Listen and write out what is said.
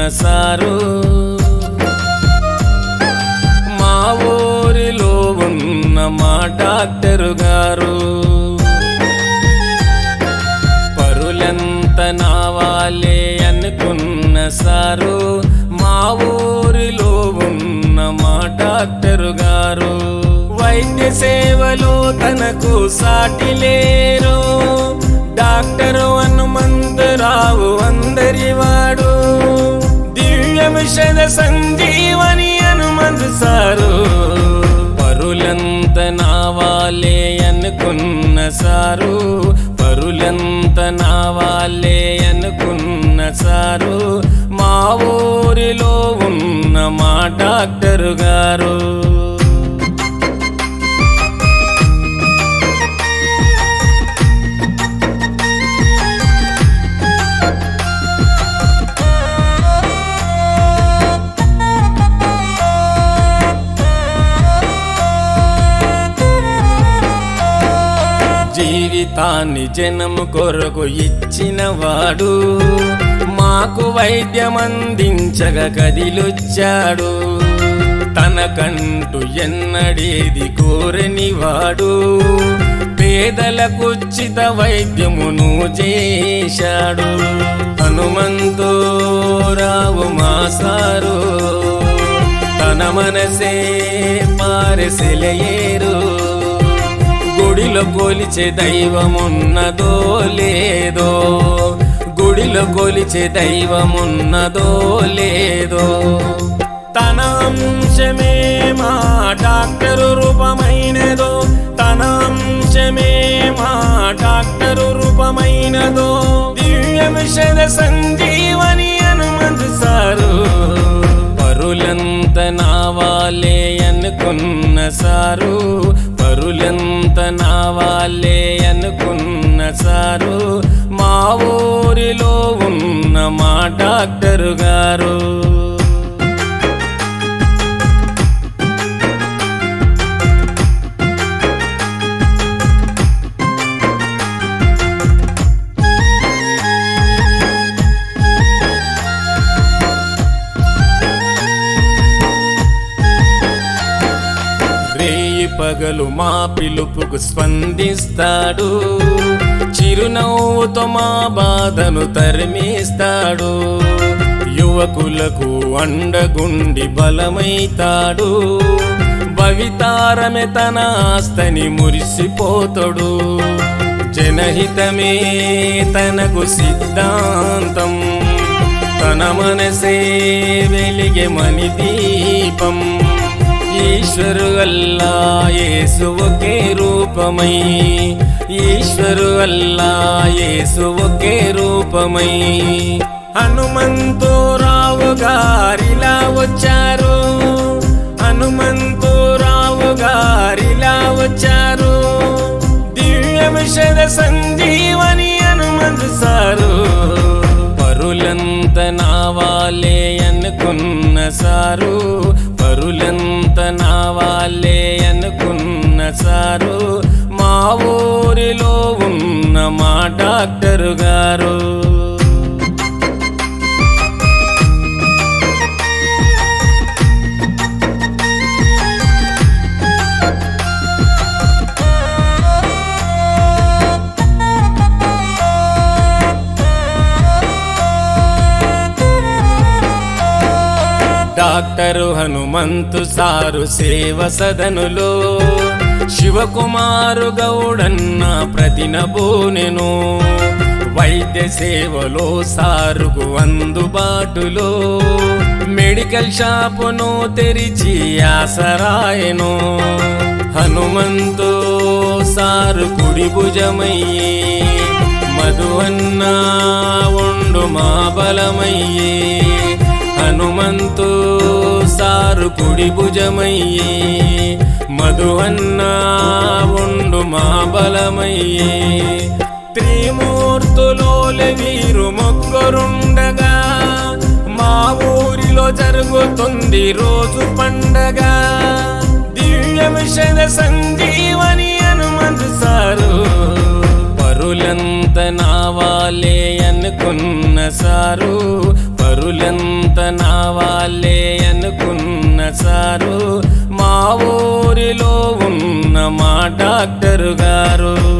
sir మా ఊరిలో ఉన్న మా డాక్టరు గారు పరులెంత నా వాళ్ళే అనుకున్న సారు మా ఊరిలో ఉన్న మా డాక్టరు గారు వైద్య సేవలో తనకు సాటి లేరు డాక్టరు హనుమంతరావు అందరివాడు దివ్య మిషద సంజీవని హనుమంతు సారు పరులంత నా వాళ్ళే అనుకున్న సారు పరులంత నా వాళ్ళే అనుకున్న సారు మా ఊరిలో ఉన్న మా డాక్టరు గారు జీవితాన్ని జనము కొరకు ఇచ్చినవాడు మాకు వైద్యం అందించగ కదిలొచ్చాడు తనకంటూ ఎన్నడేది కోరనివాడు పేదలకుచిత వైద్యమును చేశాడు హనుమంతో రావు మా సారు తన మనసే పారసెలయేరు గుడిలో కొలిచే దైవమున్నదో లేదో గుడిలో కొలిచే దైవమున్నదో లేదో తన అంశమే మా డాక్టరు రూపమైనదో తన అంశమే మా డాక్టరు రూపమైనదో దివ్య మిషద సంజీవని హనుమంతు సారు పరులంత నా వాళ్ళే అనుకున్న సారు పరులంత నా వాళ్ళే అనుకున్న సారు మా ఊరిలో ఉన్న మా డాక్టరు గారు రేయి పగలు మా పిలుపుకు స్పందిస్తాడు చిరునవ్వుతో మా బాధను తరిమేస్తాడు యువకులకు అండగుండి బలమైతాడు భవితారమే తన ఆస్తని మురిసిపోతాడు జనహితమే తనకు సిద్ధాంతం తన మనసే వెలిగే మణి దీపం ఈశ్వరు అల్లా యేసు ఒకే రూపమై ఈశ్వరు అల్లా యేసు ఒకే రూపమై హనుమంతు రావు గారిలా వచ్చారు హనుమంతు రావు గారిలా వచ్చారు దివ్య విషద సంజీవని హనుమంతు సారు పరులంత నా వాళ్ళే అనుకున్న సారు పరులంత నా వాళ్ళే అనుకున్న సారు మా ఊరిలో ఉన్న మా డాక్టరు గారు డాక్టరు హనుమంతు సారు సేవ సదనులో శివకుమారు గౌడన్న ప్రతినబోనెను వైద్య సేవలో సారుకు అందుబాటులో మెడికల్ షాపును తెరిచి ఆసరాయను హనుమంతు సారు కుడి భుజమయ్యే మధువన్న ఉండు మా బలమయ్యే హనుమంతు సారు కుడి భుజమయ్యే మధువన్న ఉండు మా బలమయ్యే త్రిమూర్తులోల వీరు ముగ్గురుండగా మా ఊరిలో జరుగుతుంది రోజు పండగ దివ్య విషద సంజీవని హనుమంతు సారు పరులంత నా వాళ్ళే అనుకున్న సారు పరుల రోగులెంత నా వాళ్ళే అనుకున్న సారు మా ఊరిలో ఉన్న మా డాక్టర్ గారు